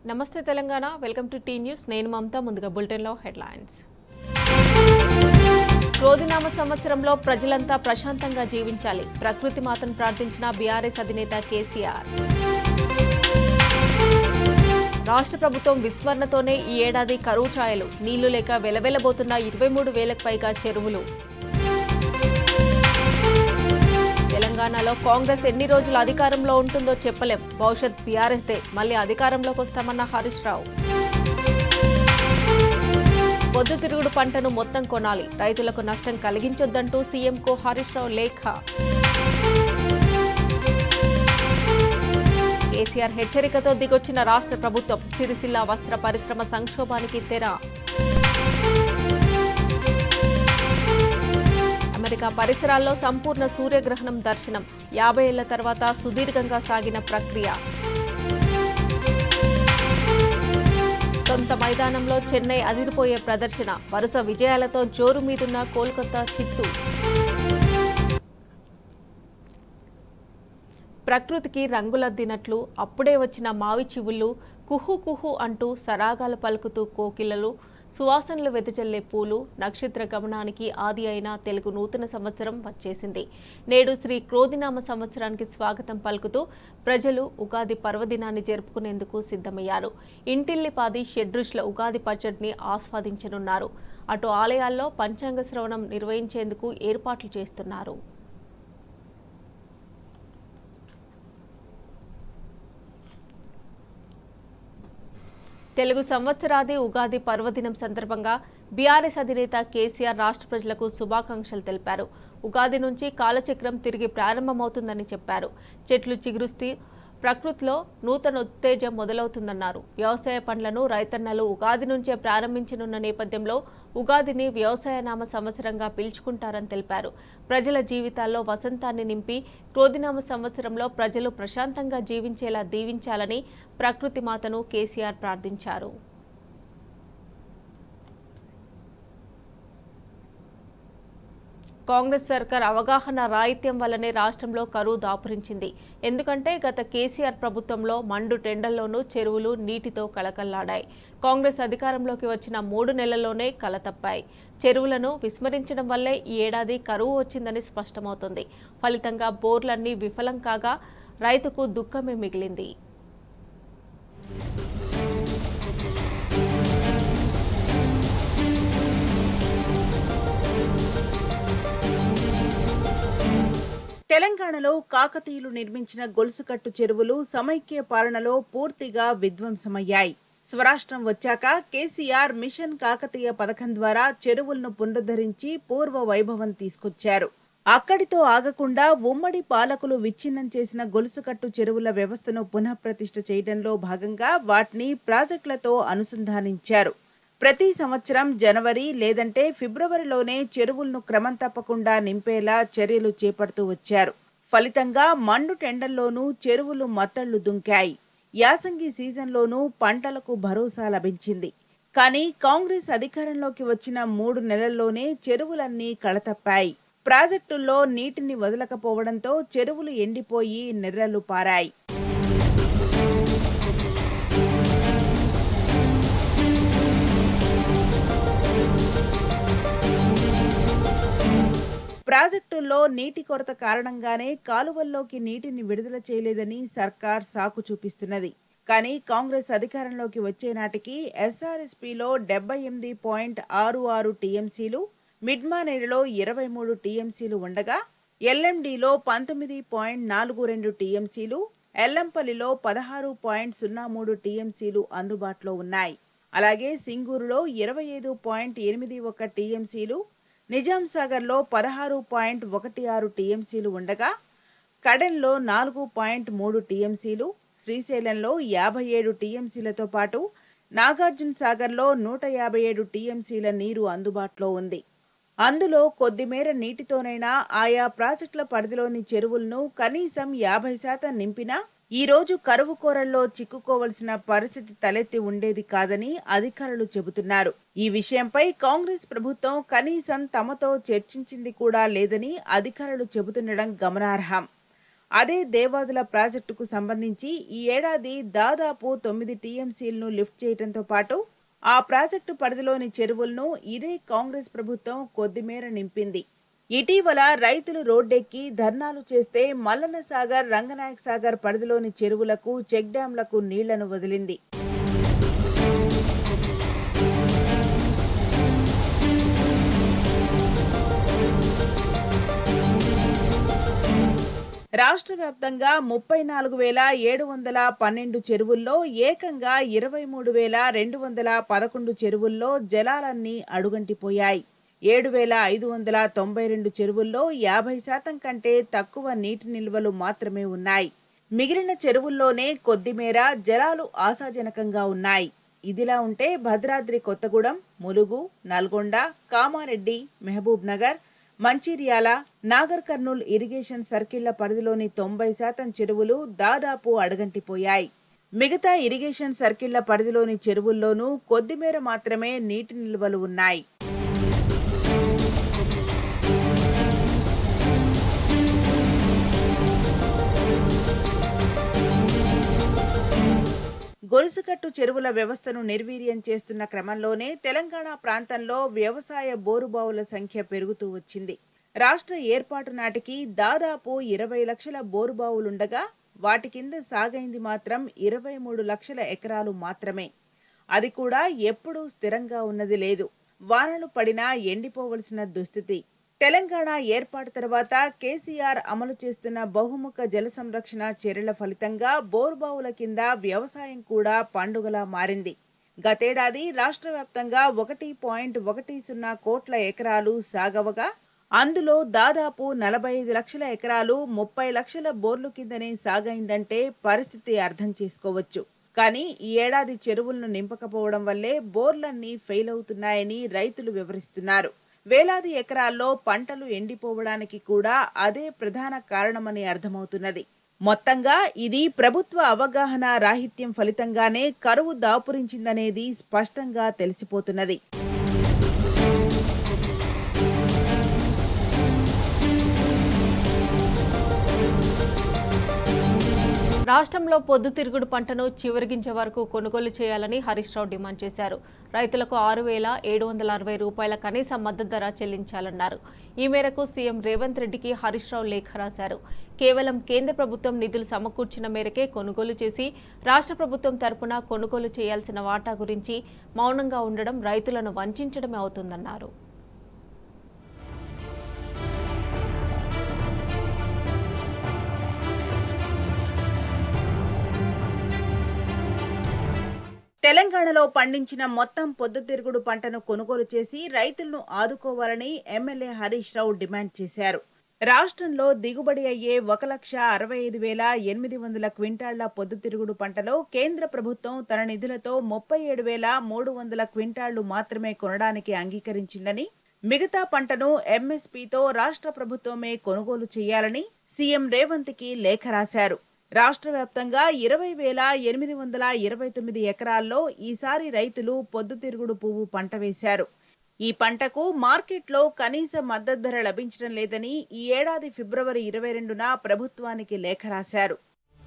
నమస్తే Telangana welcome to T news నేను మమత ముందుగా బులెటిన్లో హెడ్లైన్స్ క్రోధినామ సంవత్సరంలో ప్రజలంతా ప్రశాంతంగా జీవించాలి ప్రకృతి మాతను ప్రార్థించిన బీఆర్ఎస్ అధినేత కేసీఆర్ రాష్ట్ర ప్రభుత్వం విస్మరణతోనే ఈ ఏడాది కరువు ఛాయలు నీళ్లు లేక వెలవెలబోతున్న ఇరవై మూడు వేలకు పైగా చెరువులు తెలంగాణలో కాంగ్రెస్ ఎన్ని రోజులు అధికారంలో ఉంటుందో చెప్పలేం భవిష్యత్ బీఆర్ఎస్దే మళ్ళీ అధికారంలోకి వస్తామన్న హరీష్ రావు పొద్దుతిరుగుడు పంటను మొత్తం కొనాలి రైతులకు నష్టం కలిగించొద్దంటూ సీఎంకు హరీష్ రావు లేఖ కేసీఆర్ హెచ్చరికతో దిగొచ్చిన రాష్ట్ర ప్రభుత్వం సిరిసిల్ల వస్త్ర పరిశ్రమ సంక్షోభానికి తెర అమెరికా పరిసరాల్లో సంపూర్ణ సూర్యగ్రహణం దర్శనం యాభై ఏళ్ల తర్వాత సుదీర్ఘంగా సాగిన ప్రక్రియ సొంత మైదానంలో చెన్నై అదిరిపోయే ప్రదర్శన వరుస విజయాలతో జోరు మీదున్న కోల్కతా చిత్తు ప్రకృతికి రంగులద్దినట్లు అప్పుడే వచ్చిన మావి చివుళ్ళు కుహు కుహు అంటూ సరాగాలు పలుకుతూ కోకిలలు సువాసనలు వెదజల్లే పూలు నక్షత్ర గమనానికి ఆది అయిన తెలుగు నూతన సంవత్సరం వచ్చేసింది నేడు శ్రీ క్రోధినామ సంవత్సరానికి స్వాగతం పలుకుతూ ప్రజలు ఉగాది పర్వదినాన్ని జరుపుకునేందుకు సిద్ధమయ్యారు ఇంటిల్లిపాది షెడ్రుష్ల ఉగాది పచ్చడిని ఆస్వాదించనున్నారు అటు ఆలయాల్లో పంచాంగ శ్రవణం నిర్వహించేందుకు ఏర్పాట్లు చేస్తున్నారు తెలుగు సంవత్సరాది ఉగాది పర్వదినం సందర్భంగా బీఆర్ఎస్ అధినేత కేసీఆర్ రాష్ట్ర ప్రజలకు శుభాకాంక్షలు తెలిపారు ఉగాది నుంచి కాలచక్రం తిరిగి ప్రారంభమవుతుందని చెప్పారు చెట్లు చిగురుస్తీ ప్రకృతిలో నూతన ఉత్తేజం మొదలవుతుందన్నారు వ్యవసాయ పనులను రైతన్నలు ఉగాది నుంచే ప్రారంభించనున్న నేపథ్యంలో ఉగాదిని వ్యవసాయనామ సంవత్సరంగా పిలుచుకుంటారని తెలిపారు ప్రజల జీవితాల్లో వసంతాన్ని నింపి క్రోధినామ సంవత్సరంలో ప్రజలు ప్రశాంతంగా జీవించేలా దీవించాలని ప్రకృతి మాతను కేసీఆర్ ప్రార్థించారు కాంగ్రెస్ సర్కార్ అవగాహన రాహిత్యం వల్లనే రాష్ట్రంలో కరువు దాపురించింది ఎందుకంటే గత కేసీఆర్ ప్రభుత్వంలో మండు టెండల్లోనూ చెరువులు నీటితో కలకల్లాడాయి కాంగ్రెస్ అధికారంలోకి వచ్చిన మూడు నెలల్లోనే కలతప్పాయి చెరువులను విస్మరించడం వల్లే ఈ ఏడాది కరువు వచ్చిందని స్పష్టమవుతుంది ఫలితంగా బోర్లన్నీ విఫలం కాగా రైతుకు దుఃఖమే మిగిలింది తెలంగాణలో కాకతీయులు నిర్మించిన గొలుసుకట్టు చెరువులు సమైక్య పాలనలో పూర్తిగా విధ్వంసమయ్యాయి స్వరాష్ట్రం వచ్చాక కేసీఆర్ మిషన్ కాకతీయ పథకం ద్వారా చెరువులను పునరుద్ధరించి పూర్వ వైభవం తీసుకొచ్చారు అక్కడితో ఆగకుండా ఉమ్మడి పాలకులు విచ్ఛిన్నం చేసిన గొలుసుకట్టు చెరువుల వ్యవస్థను పునఃప్రతిష్ఠ చేయడంలో భాగంగా వాటిని ప్రాజెక్టులతో అనుసంధానించారు ప్రతి సంవత్సరం జనవరి లేదంటే ఫిబ్రవరిలోనే చెరువులను క్రమం తప్పకుండా నింపేలా చర్యలు చేపడుతూ వచ్చారు ఫలితంగా మండు టెండల్లోనూ చెరువులు మత్తళ్లు దుంకాయి యాసంగి సీజన్లోనూ పంటలకు భరోసా లభించింది కానీ కాంగ్రెస్ అధికారంలోకి వచ్చిన మూడు నెలల్లోనే చెరువులన్నీ కళతప్పాయి ప్రాజెక్టుల్లో నీటిని వదలకపోవడంతో చెరువులు ఎండిపోయి నెర్రలు పారాయి ప్రాజెక్టుల్లో నీటి కొరత కారణంగానే కాలువల్లోకి నీటిని విడుదల చేయలేదని సర్కార్ సాకు చూపిస్తున్నది కానీ కాంగ్రెస్ అధికారంలోకి వచ్చే నాటికి ఎస్ఆర్ఎస్పీలో డెబ్బై ఎనిమిది పాయింట్ ఆరు ఆరు టీఎంసీలు మిడ్మానేరులో ఇరవై మూడు టీఎంసీలు ఉండగా ఎల్ఎండిలో పంతొమ్మిది పాయింట్ నాలుగు రెండు టీఎంసీలు ఎల్లంపల్లిలో పదహారు పాయింట్ సున్నా మూడు టీఎంసీలు అందుబాటులో ఉన్నాయి అలాగే సింగూరులో ఇరవై ఐదు పాయింట్ ఎనిమిది ఒక టీఎంసీలు నిజాం సాగర్లో పదహారు పాయింట్ ఒకటి ఆరు టీఎంసీలు ఉండగా కడెన్లో నాలుగు పాయింట్ మూడు టీఎంసీలు శ్రీశైలంలో యాభై ఏడు టీఎంసీలతో పాటు నాగార్జున సాగర్లో నూట యాభై ఏడు టీఎంసీల నీరు అందుబాటులో ఉంది అందులో కొద్దిమేర నీటితోనైనా ఆయా ప్రాజెక్టుల పరిధిలోని చెరువులను కనీసం యాభై శాతం నింపినా ఈ రోజు కరువు కోరల్లో చిక్కుకోవలసిన పరిస్థితి తలెత్తి ఉండేది కాదని అధికారులు చెబుతున్నారు ఈ విషయంపై కాంగ్రెస్ ప్రభుత్వం కనీసం తమతో చర్చించింది కూడా లేదని అధికారులు చెబుతుండడం గమనార్హం అదే దేవాదుల ప్రాజెక్టుకు సంబంధించి ఈ ఏడాది దాదాపు తొమ్మిది టీఎంసీలను లిఫ్ట్ చేయడంతో పాటు ఆ ప్రాజెక్టు పరిధిలోని చెరువులను ఇదే కాంగ్రెస్ ప్రభుత్వం కొద్దిమేర నింపింది ఇటీవల రైతులు రోడ్డెక్కి ధర్నాలు చేస్తే మల్లన్న సాగర్ రంగనాయక్ సాగర్ పరిధిలోని చెరువులకు చెక్ డ్యాంలకు నీళ్లను వదిలింది రాష్ట్ర వ్యాప్తంగా ముప్పై నాలుగు వేల ఏడు వందల పన్నెండు చెరువుల్లో ఏకంగా ఇరవై మూడు వేల రెండు వందల పదకొండు చెరువుల్లో జలాలన్నీ అడుగంటిపోయాయి ఏడు వేల ఐదు వందల తొంభై రెండు చెరువుల్లో యాభై శాతం కంటే తక్కువ నీటి నిల్వలు మాత్రమే ఉన్నాయి మిగిలిన చెరువుల్లోనే కొద్దిమేర జలాలు ఆశాజనకంగా ఉన్నాయి ఇదిలా ఉంటే Bhadradri Kothagudem Mulugu Nalgonda Kamareddy Mahabubnagar Mancherial Nagarkurnool irrigation సర్కిళ్ల పరిధిలోని తొంభై శాతం చెరువులు దాదాపు అడగంటిపోయాయి మిగతా ఇరిగేషన్ సర్కిళ్ల పరిధిలోని చెరువుల్లోనూ కొద్దిమేర మాత్రమే నీటి నిల్వలు ఉన్నాయి గొలుసుకట్టు చెరువుల వ్యవస్థను నిర్వీర్యం చేస్తున్న క్రమంలోనే తెలంగాణ ప్రాంతంలో వ్యవసాయ బోరుబావుల సంఖ్య పెరుగుతూ వచ్చింది రాష్ట్ర ఏర్పాటు నాటికి దాదాపు ఇరవై లక్షల బోరుబావులుండగా వాటి కింద సాగైంది మాత్రం ఇరవై మూడు లక్షల ఎకరాలు మాత్రమే అది కూడా ఎప్పుడూ స్థిరంగా ఉన్నది లేదు వానలు పడినా ఎండిపోవలసిన దుస్థితి తెలంగాణ ఏర్పాటు తర్వాత కేసీఆర్ అమలు చేస్తున్న బహుముఖ జల సంరక్షణ చర్యల ఫలితంగా బోర్బావుల కింద వ్యవసాయం కూడా పండుగలా మారింది గతేడాది రాష్ట్ర వ్యాప్తంగా ఒకటి పాయింట్ ఒకటి సున్నా కోట్ల ఎకరాలు సాగవగా అందులో దాదాపు నలభై ఐదు లక్షల ఎకరాలు ముప్పై లక్షల బోర్లు కిందనే సాగైందంటే పరిస్థితి అర్థం చేసుకోవచ్చు కానీ ఈ ఏడాది చెరువులను నింపకపోవడం వల్లే బోర్లన్నీ ఫెయిల్ అవుతున్నాయని రైతులు వివరిస్తున్నారు వేలాది ఎకరాల్లో పంటలు ఎండిపోవడానికి కూడా అదే ప్రధాన కారణమని అర్థమవుతున్నది మొత్తంగా ఇది ప్రభుత్వ అవగాహన రాహిత్యం ఫలితంగానే కరువు దాపురించిందనేది స్పష్టంగా తెలిసిపోతున్నది రాష్ట్రంలో పొద్దుతిరుగుడు పంటను చివరిగించే వరకు కొనుగోలు చేయాలని హరీష్ రావు డిమాండ్ చేశారు రైతులకు ఆరు వేల ఏడు వందల అరవై రూపాయల కనీస మద్దతు ధర చెల్లించాలన్నారు ఈ మేరకు సీఎం రేవంత్ రెడ్డికి హరీష్ రావు లేఖ రాశారు కేవలం కేంద్ర ప్రభుత్వం నిధులు సమకూర్చిన మేరకే కొనుగోలు చేసి రాష్ట్ర ప్రభుత్వం తరపున కొనుగోలు చేయాల్సిన వాటా గురించి మౌనంగా ఉండడం రైతులను వంచడమే అవుతుందన్నారు తెలంగాణలో పండించిన మొత్తం పొద్దుతిరుగుడు పంటను కొనుగోలు చేసి రైతులను ఆదుకోవాలని ఎమ్మెల్యే హరీష్ రావు డిమాండ్ చేశారు రాష్ట్రంలో దిగుబడి అయ్యే ఒక లక్ష అరవై ఐదు వేల ఎనిమిది వందల క్వింటాళ్ల పొద్దుతిరుగుడు పంటలో కేంద్ర ప్రభుత్వం తన నిధులతో ముప్పై ఏడు వేల మూడు వందల క్వింటాళ్లు మాత్రమే కొనడానికి అంగీకరించిందని మిగతా పంటను ఎంఎస్పీతో రాష్ట్ర ప్రభుత్వమే కొనుగోలు చేయాలని సీఎం రేవంత్ కి లేఖ రాశారు రాష్ట్ర వ్యాప్తంగా ఇరవై వేల ఎనిమిది వందల ఇరవై తొమ్మిది ఎకరాల్లో ఈసారి రైతులు పొద్దుతిరుగుడు పువ్వు పంట వేశారు ఈ పంటకు మార్కెట్లో కనీస మద్దతు ధర లభించడం లేదని ఈ ఏడాది ఫిబ్రవరి ఇరవై రెండున ప్రభుత్వానికి లేఖ రాశారు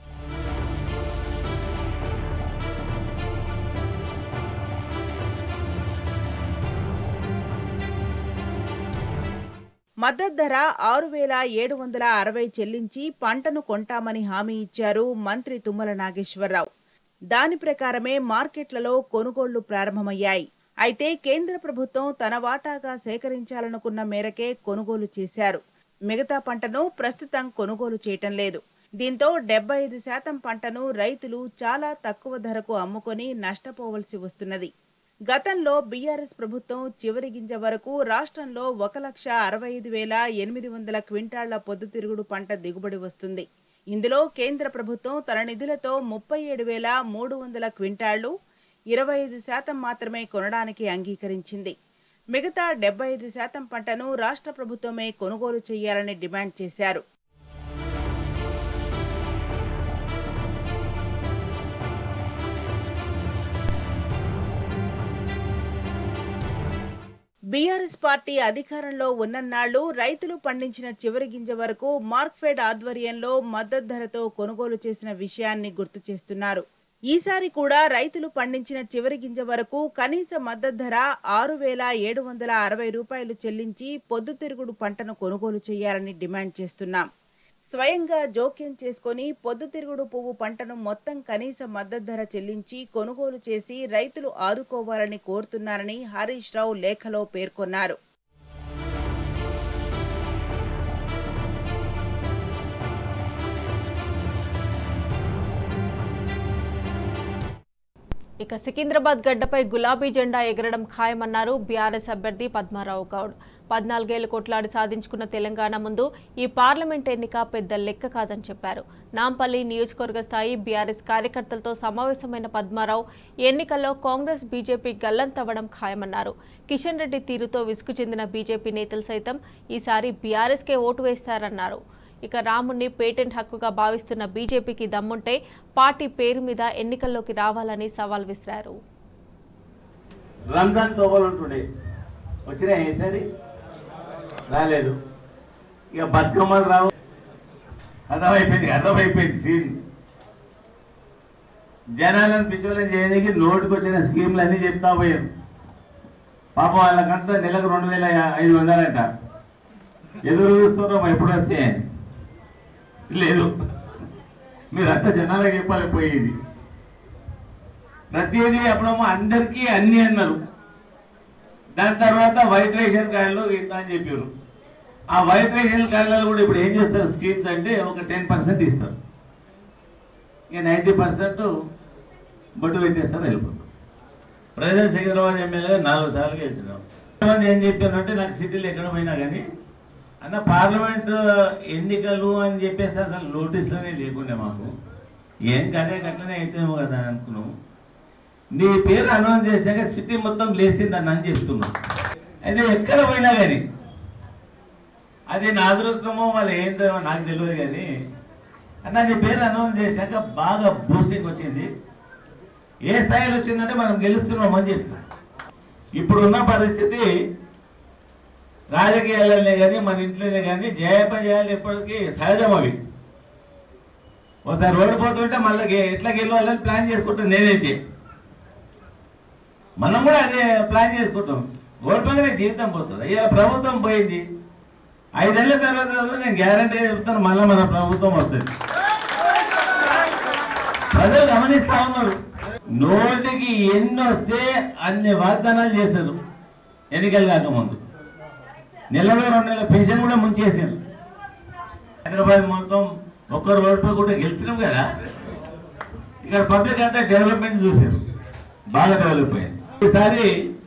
మద్దతు ధర ఆరు వేల ఏడు వందల అరవై చెల్లించి పంటను కొంటామని హామీ ఇచ్చారు మంత్రి తుమ్మల నాగేశ్వరరావు దాని ప్రకారమే మార్కెట్లలో కొనుగోళ్లు ప్రారంభమయ్యాయి అయితే కేంద్ర ప్రభుత్వం తన వాటాగా సేకరించాలనుకున్న మేరకే కొనుగోలు చేశారు మిగతా పంటను ప్రస్తుతం కొనుగోలు చేయటం లేదు దీంతో డెబ్బై ఐదు శాతం పంటను రైతులు చాలా తక్కువ ధరకు అమ్ముకొని నష్టపోవలసి వస్తున్నది గతంలో బీఆర్ఎస్ ప్రభుత్వం చివరి గింజ వరకు రాష్ట్రంలో ఒక లక్ష అరవై ఐదు వేల ఎనిమిది వందల క్వింటాళ్ల పొద్దుతిరుగుడు పంట దిగుబడి వస్తుంది ఇందులో కేంద్ర ప్రభుత్వం తన నిధులతో ముప్పై ఏడు వేల మూడు వందల క్వింటాళ్లు ఇరవై ఐదు శాతం మాత్రమే కొనడానికి అంగీకరించింది మిగతా డెబ్బై ఐదు శాతం పంటను రాష్ట్ర ప్రభుత్వమే కొనుగోలు చేయాలని డిమాండ్ చేశారు బీఆర్ఎస్ పార్టీ అధికారంలో ఉన్నన్నాళ్లు రైతులు పండించిన చివరి గింజ వరకు మార్క్ఫెడ్ ఆధ్వర్యంలో మద్దతు ధరతో కొనుగోలు చేసిన విషయాన్ని గుర్తు చేస్తున్నారు ఈసారి కూడా రైతులు పండించిన చివరి గింజ వరకు కనీస మద్దతు ధర ఆరు వేల ఏడు వందల అరవై రూపాయలు చెల్లించి పొద్దుతిరుగుడు పంటను కొనుగోలు చేయాలని డిమాండ్ చేస్తున్నాం స్వయంగా జోక్యం చేసుకొని పొద్దుతిరుగుడు పువ్వు పంటను మొత్తం కనీస మద్దతు ధర చెల్లించి కొనుగోలు చేసి రైతులు ఆదుకోవాలని కోరుతున్నారని హరీష్ రావు లేఖలో పేర్కొన్నారు ఇక సికింద్రాబాద్ గడ్డపై గులాబీ జెండా ఎగరడం ఖాయమన్నారు బీఆర్ఎస్ అభ్యర్థి పద్మారావు గౌడ్ పద్నాలుగేళ్లు కొట్లాడి సాధించుకున్న తెలంగాణ ముందు ఈ పార్లమెంట్ ఎన్నిక పెద్ద లెక్క కాదని చెప్పారు నాంపల్లి నియోజకవర్గ స్థాయి బీఆర్ఎస్ కార్యకర్తలతో సమావేశమైన పద్మారావు ఎన్నికల్లో కాంగ్రెస్ బీజేపీ గల్లంతవ్వడం ఖాయమన్నారు కిషన్ రెడ్డి తీరుతో విసుగు చెందిన బీజేపీ నేతలు సైతం ఈసారి బీఆర్ఎస్కే ఓటు వేస్తారన్నారు ఇక రాముణ్ణి పేటెంట్ హక్కుగా భావిస్తున్న బీజేపీకి దమ్ముంటే పార్టీ పేరు మీద ఎన్నికల్లోకి రావాలని సవాల్ విసిరారు రంజాన్ తోబలు ఉంటుండే వచ్చినాయి ఈసారి రాలేదు ఇక బతుకమ్మలు రావు అర్థమైపోయింది అర్థమైపోయింది సీన్ జనాలను పిచ్చోళ్ళని చేయడానికి నోటికి వచ్చిన స్కీమ్లు అన్నీ చెప్తా పోయారు పాప వాళ్ళకంతా నెలకు రెండు వేల ఐదు వందలంట ఎదురు చూస్తున్నాం ఎప్పుడు వస్తే లేదు మీరంతా జనాలకు చెప్పాలి పోయేది ప్రతిదీ అప్పుడేమో అందరికీ అన్ని అన్నారు దాని తర్వాత వైట్ రేషన్ కార్డులు ఇంత అని చెప్పారు ఆ వైట్ రేషన్ కార్డులలో కూడా ఇప్పుడు ఏం చేస్తారు స్కీమ్స్ అంటే ఒక టెన్ పర్సెంట్ ఇస్తారు ఇక నైంటీ పర్సెంట్ బొట్టు పెట్టేస్తారు వెళ్ళిపోతారు ప్రజెంట్ సికింద్రాబాద్ ఎమ్మెల్యే నాలుగు సార్లు గెలిచినాం కొంతమంది ఏం చెప్పారంటే నాకు సిటీలో ఎక్కడ పోయినా కానీ అన్న పార్లమెంట్ ఎన్నికలు అని చెప్పేసి అసలు నోటీసులోనే లేకుండే మాకు ఏం కదే అట్లనే అయితేమో కదా అని అనుకున్నాం నీ పేరు అనౌన్స్ చేశాక సిటీ మొత్తం లేచిందని అని చెప్తున్నాం అయితే ఎక్కడ పోయినా కానీ అది నా అదృష్టమో వాళ్ళు ఏందో నాకు తెలియదు కానీ అన్న నీ పేరు అనౌన్స్ చేశాక బాగా బూస్టింగ్ వచ్చింది ఏ స్థాయిలో వచ్చిందంటే మనం గెలుస్తున్నామని చెప్తాం ఇప్పుడున్న పరిస్థితి రాజకీయాలనే కానీ మన ఇంట్లోనే కానీ జయాపజయాలు ఎప్పటికీ సహజం అవి ఒకసారి ఓడిపోతుంటే మళ్ళీ గే- ఎట్లా గెలవాలని ప్లాన్ చేసుకుంటాం నేనైతే మనం కూడా అదే ప్లాన్ చేసుకుంటాం ఓడిపోగానే జీవితం పోతుంది ఇలా ప్రభుత్వం పోయింది ఐదేళ్ల తర్వాత నేను గ్యారంటీ చెప్తాను మళ్ళీ మన ప్రభుత్వం వస్తుంది ప్రజలు గమనిస్తా ఉన్నారు నోటికి ఎన్ని వస్తే అన్ని వాగ్దానాలు చేశారు ఎన్నికలు కాకముందు నెలలో రెండు నెలల పెన్షన్ కూడా ముంచేసారు హైదరాబాద్ మొత్తం ఒక్కరు ఓడిపోయి కూడా గెలిచినాం కదా ఇక్కడ పబ్లిక్ అంతా డెవలప్మెంట్ చూశారు బాగా డెవలప్ అయింది ఈసారి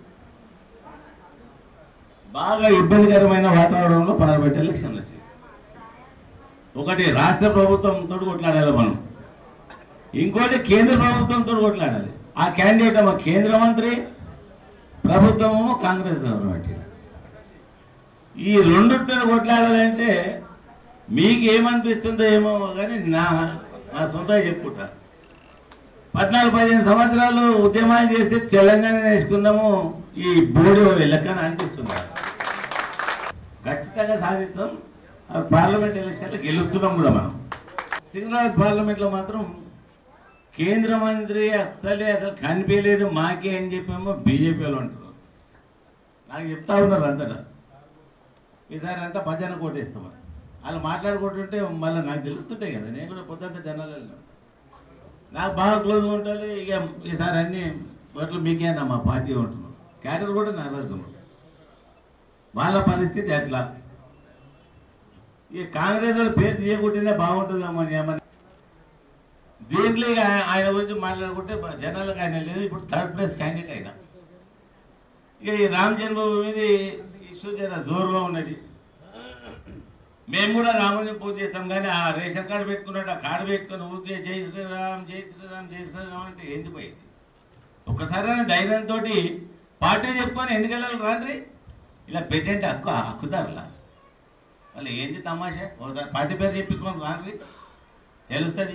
బాగా ఇబ్బందికరమైన వాతావరణంలో పార్లమెంట్ ఎలక్షన్లు వచ్చాయి ఒకటి రాష్ట్ర ప్రభుత్వంతో కొట్లాడాలి మనం ఇంకోటి కేంద్ర ప్రభుత్వంతో కొట్లాడాలి ఆ క్యాండిడేట్ ఏమో కేంద్ర మంత్రి ప్రభుత్వమేమో కాంగ్రెస్ గవర్నమెంట్ ఈ రెండుతో కొట్లాడాలంటే మీకు ఏమనిపిస్తుందో ఏమో కానీ నా నా సొంత చెప్పుకుంటా పద్నాలుగు పదిహేను సంవత్సరాలు ఉద్యమాలు చేస్తే తెలంగాణ నేర్చుకున్నాము ఈ బోడి లెక్కన అనిపిస్తుంది ఖచ్చితంగా సాధిస్తాం ఆ పార్లమెంట్ ఎలక్షన్లో గెలుస్తున్నాం కూడా మనం సికింద్రాబాద్ పార్లమెంట్లో మాత్రం కేంద్ర మంత్రి అస్సలే అసలు కనిపించలేదు మాకే అని చెప్పేమో బీజేపీ వాళ్ళు అంటున్నారు నాకు చెప్తా ఉన్నారు అంతటా ఈసారి అంతా భజన కోటేస్తాం వాళ్ళు మాట్లాడుకుంటుంటే మళ్ళీ నాకు తెలుస్తుంటాయి కదా నేను కూడా పొద్దుంత జనాలలో నాకు బాగా క్లోజ్ ఉంటారు ఇక ఈసారి అన్ని ఓట్లు మీకేనా మా పార్టీ ఉంటున్నాం క్యాడర్ కూడా నారాజు వాళ్ళ పరిస్థితి అట్లా ఈ కాంగ్రెస్ వాళ్ళు పేరు తీయకుంటేనే బాగుంటుందేమో అని ఏమని దీంట్లో ఇక ఆయన- ఆయన గురించి మాట్లాడుకుంటే బ- జనాలకు ఆయన లేదు ఇప్పుడు థర్డ్ ప్లేస్ క్యాండిడేట్ అయినా ఇక ఈ రామ్ జన్మభూమి మీద ఇష్యూ జర జోరుగా ఉన్నది మేము కూడా రాముని పూజ చేస్తాం కానీ ఆ రేషన్ కార్డు పెట్టుకున్నాడు ఆ కార్డు పెట్టుకుని ఊరికే జై శ్రీరామ్ జై శ్రీరామ్ జై శ్రీరామ్ అంటే ఎందుకు పోయింది ఒక్కసారైనా ధైర్యంతో పార్టీ చెప్పుకొని ఎన్నికలలో రాండ్రి ఇలా పెట్టంటే హక్కు హక్కుదారులా వాళ్ళు ఏంటి తమాషా ఒకసారి పార్టీ పేరు చెప్పించుకొని రాండ్రి తెలుస్తుంది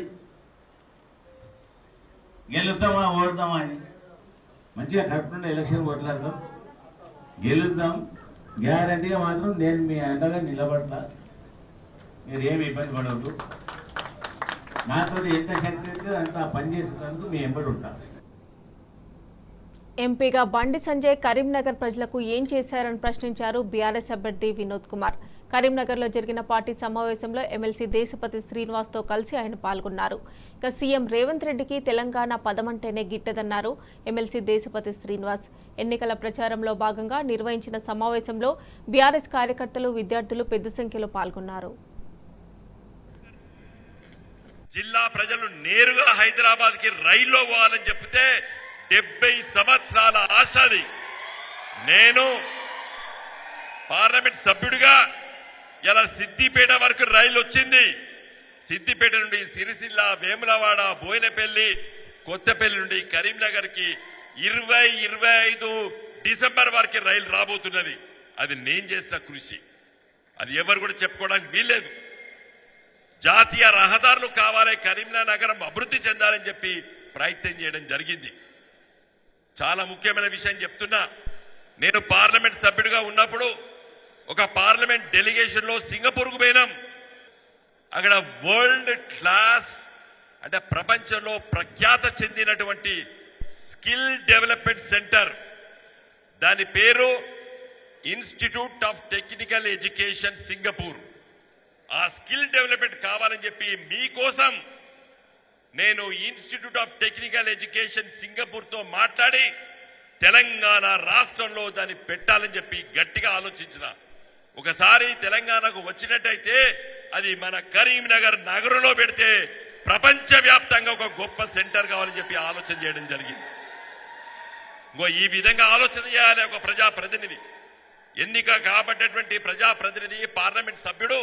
గెలుస్తామా ఓడతామా అని మంచిగా కట్టుకుంటే ఎలక్షన్ కొట్లాడతాం గెలుద్దాం గ్యారంటీగా మాత్రం నేను మీ అండగా నిలబడతా మీరు ఏమి ఇబ్బంది పడవద్దు నాతో ఎంత శక్తి అయితే అంత పని చేసేందుకు మీ ఎంబడి ఉంటాను ఎంపీగా బండి సంజయ్ కరీంనగర్ ప్రజలకు ఏం చేశారని ప్రశ్నించారు బీఆర్ఎస్ అభ్యర్థి వినోద్ కుమార్ కరీంనగర్లో జరిగిన పార్టీ సమావేశంలో ఎమ్మెల్సీ దేశపతి శ్రీనివాస్తో కలిసి ఆయన పాల్గొన్నారు ఇక సీఎం రేవంత్ రెడ్డికి తెలంగాణ పదమంటేనే గిట్టదన్నారు ఎమ్మెల్సీ దేశపతి శ్రీనివాస్ ఎన్నికల ప్రచారంలో భాగంగా నిర్వహించిన సమావేశంలో బీఆర్ఎస్ కార్యకర్తలు విద్యార్థులు పెద్ద సంఖ్యలో పాల్గొన్నారు జిల్లా ప్రజలు నేరుగా హైదరాబాద్ కి రైల్లో పోవాలని చెప్తే డెబ్బై సంవత్సరాల ఆశది నేను పార్లమెంట్ సభ్యుడిగా ఇలా సిద్దిపేట వరకు రైలు వచ్చింది సిద్దిపేట నుండి సిరిసిల్ల వేములవాడ బోయినపల్లి కొత్తపల్లి నుండి కరీంనగర్ కి ఇరవై ఇరవై ఐదు డిసెంబర్ వరకు రైలు రాబోతున్నది అది నేను చేసిన కృషి అది ఎవరు కూడా చెప్పుకోవడానికి వీల్లేదు జాతీయ రహదారులు కావాలి కరీంనగర్ నగరం అభివృద్ధి చెందాలని చెప్పి ప్రయత్నం చేయడం జరిగింది చాలా ముఖ్యమైన విషయం చెప్తున్నా నేను పార్లమెంట్ సభ్యుడిగా ఉన్నప్పుడు ఒక పార్లమెంట్ డెలిగేషన్ లో సింగపూర్కు పోయినాం అక్కడ వరల్డ్ క్లాస్ అంటే ప్రపంచంలో ప్రఖ్యాత చెందినటువంటి స్కిల్ డెవలప్మెంట్ సెంటర్ దాని పేరు institute of technical education Singapore ఆ స్కిల్ డెవలప్మెంట్ కావాలని చెప్పి మీకోసం నేను institute of technical education Singapore తో మాట్లాడి తెలంగాణ రాష్ట్రంలో దాన్ని పెట్టాలని చెప్పి గట్టిగా ఆలోచించిన ఒకసారి తెలంగాణకు వచ్చినట్టయితే అది మన కరీంనగర్ నగరంలో పెడితే ప్రపంచవ్యాప్తంగా ఒక గొప్ప సెంటర్ కావాలని చెప్పి ఆలోచన చేయడం జరిగింది ఇంకో ఈ విధంగా ఆలోచన చేయాలి ఒక ప్రజాప్రతినిధి ఎన్నిక కాబట్టేటువంటి ప్రజాప్రతినిధి పార్లమెంట్ సభ్యుడు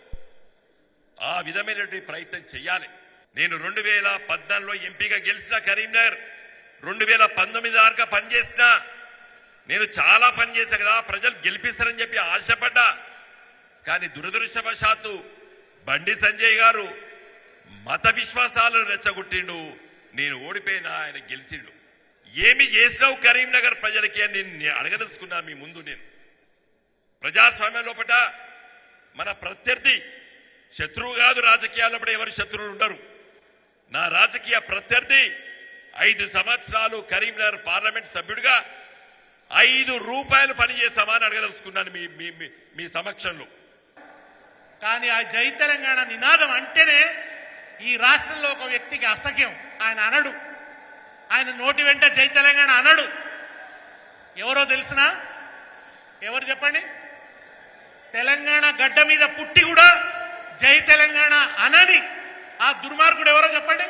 ఆ విధమైనటువంటి ప్రయత్నం చేయాలి నేను రెండు వేల పద్నాలుగులో ఎంపీగా గెలిచిన కరీంనగర్ రెండు వేల పంతొమ్మిది దాకా పనిచేసిన నేను చాలా పని చేశా కదా ప్రజలు గెలిపిస్తారని చెప్పి ఆశపడ్డా కానీ దురదృష్టవశాత్తు బండి సంజయ్ గారు మత విశ్వాసాలను రెచ్చగొట్టిండు నేను ఓడిపోయినా ఆయన గెలిచిండు ఏమి చేసినావు కరీంనగర్ ప్రజలకి అని నేను అడగదలుచుకున్నా మీ ముందు నేను ప్రజాస్వామ్యం లోపట మన ప్రత్యర్థి శత్రువు కాదు రాజకీయాల్లో ఎవరు శత్రువులు ఉండరు నా రాజకీయ ప్రత్యర్థి ఐదు సంవత్సరాలు కరీంనగర్ పార్లమెంట్ సభ్యుడిగా ఐదు రూపాయలు పనిచేసామా అని అడగదలుచుకున్నాను మీ మీ- మీ- మీ సమక్షంలో కానీ ఆ జై తెలంగాణ నినాదం అంటేనే ఈ రాష్ట్రంలో ఒక వ్యక్తికి అసహ్యం ఆయన అనడు ఆయన నోటి వెంట జై తెలంగాణ అనడు ఎవరో తెలిసినా ఎవరు చెప్పండి తెలంగాణ గడ్డ మీద పుట్టి కూడా జై తెలంగాణ అనని ఆ దుర్మార్గుడు ఎవరో చెప్పండి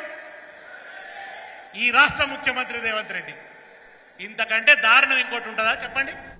ఈ రాష్ట్ర ముఖ్యమంత్రి రేవంత్ రెడ్డి ఇంతకంటే దారుణం ఇంకోటి ఉంటుందా చెప్పండి